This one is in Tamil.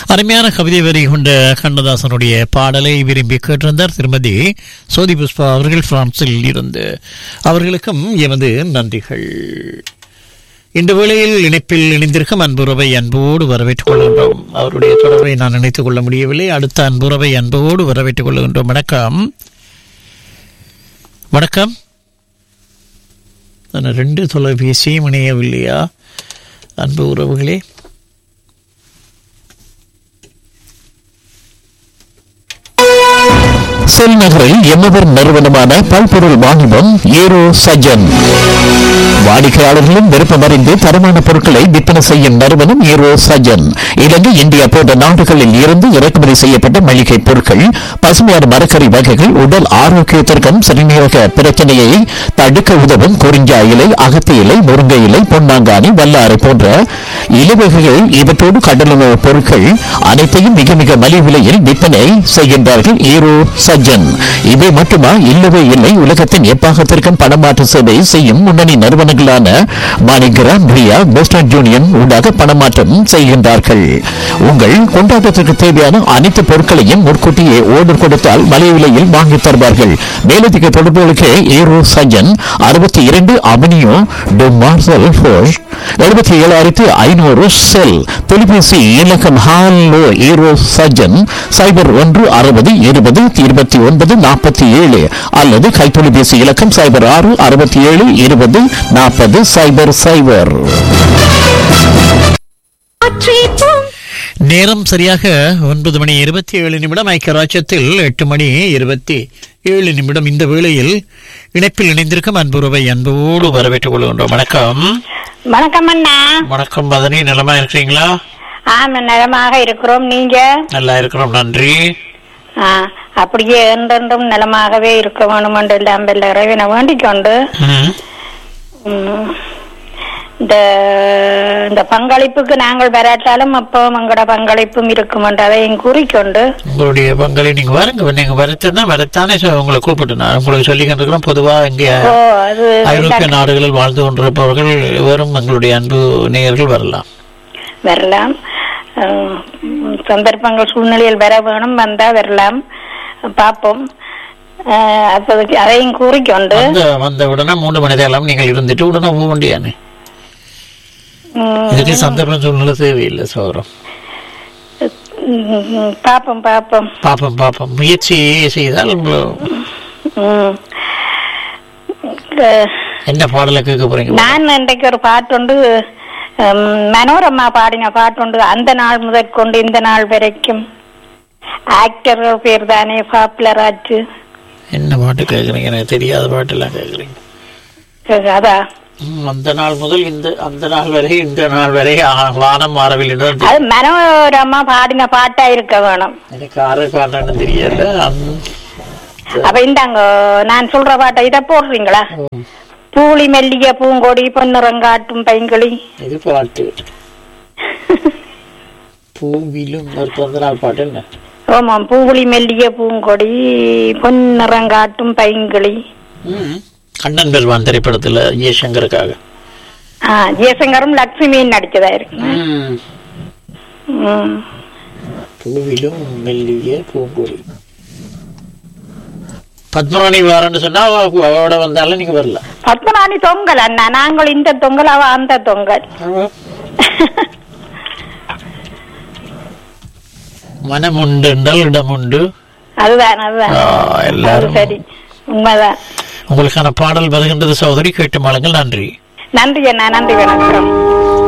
அருமையான கவிதை வரி கொண்ட கண்ணதாசனுடைய பாடலை விரும்பி கேட்டிருந்தார் திருமதி சோதி புஷ்பா அவர்கள் பிரான்சில் இருந்து அவர்களுக்கும் எமது நன்றிகள் இந்த வேளையில் இணைப்பில் இணைந்திருக்கும் அன்புறவை அன்போடு வரவேற்றுக் கொள்கின்றோம் அவருடைய தொடர்பை நான் நினைத்துக் கொள்ள முடியவில்லை அடுத்த அன்புறவை அன்போடு வரவேற்றுக் கொள்கின்றோம் வணக்கம் வணக்கம் நான் ரெண்டு தொலைபேசியும் இணையவில்லையா அன்பு உறவுகளே செல் நகரில் எம்மவர் நிறுவனமான பல்பொருள் வாணிபம் ஏரோ சஜன் வாடிக்கையாளர்களும் விருப்பமறிந்து தரமான பொருட்களை விற்பனை செய்யும் நிறுவனம் ஏரோ சஜன் இலங்கை இந்தியா போன்ற நாடுகளில் இருந்து இறக்குமதி செய்யப்பட்ட மளிகை பொருட்கள் பசுமையான மரக்கறி வகைகள் உடல் ஆரோக்கியத்திற்கும் சிறுநீரக பிரச்சனையை தடுக்க உதவும் குறிஞ்சா இலை அகத்தி இலை முருங்கை இலை பொன்னாங்கானி வல்லாறு போன்ற இலவகைகள் இவற்றோடு கடலுணவு பொருட்கள் அனைத்தையும் மிக மிக மலிவு விலையில் விற்பனை செய்கின்றார்கள் ஈரோ சஜ்ஜன் இவை மட்டுமா இல்லவே இல்லை உலகத்தின் எப்பாகத்திற்கும் பணமாற்று சேவை செய்யும் முன்னணி நிறுவனங்களான மாணிகிராம் ரியா வெஸ்டர்ன் யூனியன் ஊடாக பணமாற்றம் செய்கின்றார்கள் உங்கள் கொண்டாட்டத்திற்கு தேவையான அனைத்து பொருட்களையும் முன்கூட்டியே ஓர்டர் கொடுத்தால் மலிவு விலையில் வாங்கித் தருவார்கள் மேலதிக தொடர்புகளுக்கு ஈரோ சஜ்ஜன் அறுபத்தி இரண்டு அவனியோ டு மார்சல் ஃபோஷ் எழுபத்தி ஏழாயிரத்தி ஐநூறு செல் தொலைபேசி இலக்கம் ஹாலோ ஈரோ சஜன் சைபர் ஒன்று அறுபது இருபது இருபத்தி ஒன்பது நாற்பத்தி ஏழு அல்லது கைத்தொலைபேசி இலக்கம் சைபர் ஆறு அறுபத்தி ஏழு இருபது நாற்பது சைபர் சைபர் நேரம் சரியாக ஒன்பது மணி இருபத்தி ஏழு நிமிடம் ஐக்கியராஜ்யத்தில் எட்டு மணி இருபத்தி ஏழு நிமிடம் இந்த வேளையில் இணைப்பில் இணைந்திருக்கும் அன்புறவை அன்போடு வரவேற்றுக் கொள்கின்றோம் வணக்கம் வணக்கம் அண்ணா வணக்கம் மதனி நலமா இருக்கிறீங்களா ஆமா நலமாக இருக்கிறோம் நீங்க நல்லா இருக்கிறோம் நன்றி ஆ, அப்படியே என்றென்றும் நலமாகவே இருக்க வேணும் என்று எல்லாம் வல்ல இறைவனை வேண்டிக் கொண்டு ம். ம், இந்த இந்த பங்களிப்புக்கு நாங்கள் வராட்டாலும் அப்போ எங்களோட பங்களிப்பும் இருக்கும் என்று அதையும் கூறிக்கொண்டு உங்களுடைய பங்களை நீங்க வருங்க நீங்க வரச்சுன்னா வரத்தானே சொ- உங்களை கூப்பிட்டு நான் உங்களுக்கு சொல்லி கொண்டிருக்கிறோம் பொதுவா இங்கே ஓ அது ஐரோப்பிய நாடுகளில் வாழ்ந்து கொண்டிருப்பவர்கள் வெறும் எங்களுடைய அன்பு நேயர்கள் வரலாம் வரலாம் அஹ், சந்தர்ப்பங்கள் சூழ்நிலையில் வர வேணும் வந்தா வரலாம் பார்ப்போம் அஹ், அப்போதைக்கு அதையும் கூறிக்கொண்டு வந்த வந்த உடனே மூன்று மணி நேரம் நீங்கள் இருந்துட்டு உடனே போக வேண்டியானே ம், இதுக்கு சந்தர்ப்பம் சூழ்நிலை தேவையில்லை சோரம் ம், பார்ப்போம் பார்ப்போம் பாப்போம் பாப்போம் முயற்சி செய்தால் உங்களை- ம். அஹ், என்ன பாடலை கேட்க போறீங்க நான் இன்றைக்கு ஒரு பாட்டுண்டு ம், மனோரமா பாடின பாட்டுண்டு அந்த நாள் முதற்கொண்டு இந்த நாள் வரைக்கும் ஆக்டர்கள் பேர் தானே பாப்புலர் ஆச்சு என்ன பாட்டு கேட்குறீங்க எனக்கு தெரியாத பாட்டெல்லாம் கேட்குறீங்க அதா ம், அந்த நாள் முதல் இந்த அந்த நாள் வரை இந்த நாள் வரை ஆ- வானம் மாறவில்லை தான் தெரியும். அது மனோரமா பாடின பாட்டா இருக்க வேணும் எனக்கு ஆறு பாட்டன்னு தெரியல அந்த- அப்ப இந்தாங்க நான் சொல்ற பாட்டை இதை போடுறீங்களா பூளி மெல்லிய பூங்கொடி பொன்னிறங்காட்டும் பைங்கிளி இது பாட்டு பூவிலும் ஒரு பிறந்த நாள் பாட்டு என்ன ஆமாம் பூவுளி மெல்லிய பூங்கொடி பொன்னிறங்காட்டும் பைங்கிளி ம். கண்ணன் பெருமான் திரைப்படத்துல ஜெய்சங்கருக்காக ஆ ஜெயசங்கரும் லக்ஷ்மியும் நடிச்சதா இருக்கு ம். ம். பூவிலும் மெல்லிய பூங்கொடி பத்மராணி வாரன்னு சொன்னா அவ- அவளோட வந்தாலும் நீங்க வரல பத்மநாணி தொங்கல் அண்ணா நாங்கள் இந்த தொங்கல் அவ அந்த தொங்கல் மனம் உண்டு என்றால் இடம் உண்டு அதுதான் அதுதான் ஆ, அது எல்லாரும் சரி உண்மைதான் உங்களுக்கான பாடல் வருகின்றது சகோதரி கேட்டு மாளுங்கள் நன்றி நன்றி அண்ணா நன்றி வணக்கம்